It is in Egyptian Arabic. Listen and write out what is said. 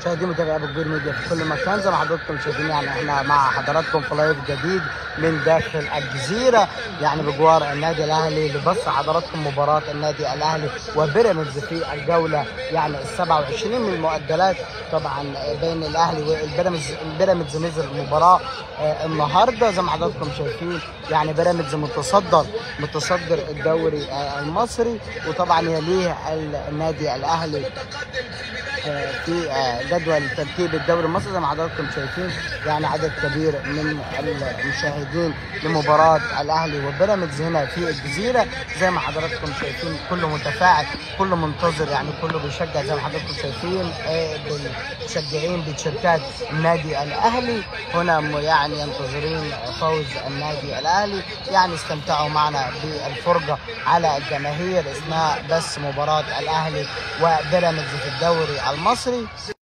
مشاهدين متابعي ابو كبير ميديا في كل مكان زي ما حضراتكم شايفين يعني احنا مع حضراتكم في لايف جديد من داخل الجزيره يعني بجوار النادي الاهلي لبث حضراتكم مباراه النادي الاهلي وبيراميدز في الجوله يعني ال 27 من المؤجلات طبعا بين الاهلي والبيراميدز البيراميدز نزل مباراه آه، النهارده زي ما حضراتكم شايفين يعني بيراميدز متصدر متصدر الدوري آه، المصري وطبعا يليه النادي الاهلي آه، في آه، جدول ترتيب الدوري المصري زي ما حضراتكم شايفين يعني عدد كبير من المشاهدين لمباراه الاهلي وبيراميدز هنا في الجزيره زي ما حضراتكم شايفين كله متفاعل كله منتظر يعني كله بيشجع زي ما حضراتكم شايفين آه، بالمشجعين بتيشيرتات النادي الاهلي هنا م- يعني ينتظرين فوز النادي الاهلي يعني استمتعوا معنا بالفرجه على الجماهير اثناء بث مباراه الاهلي وبيراميدز في الدوري المصري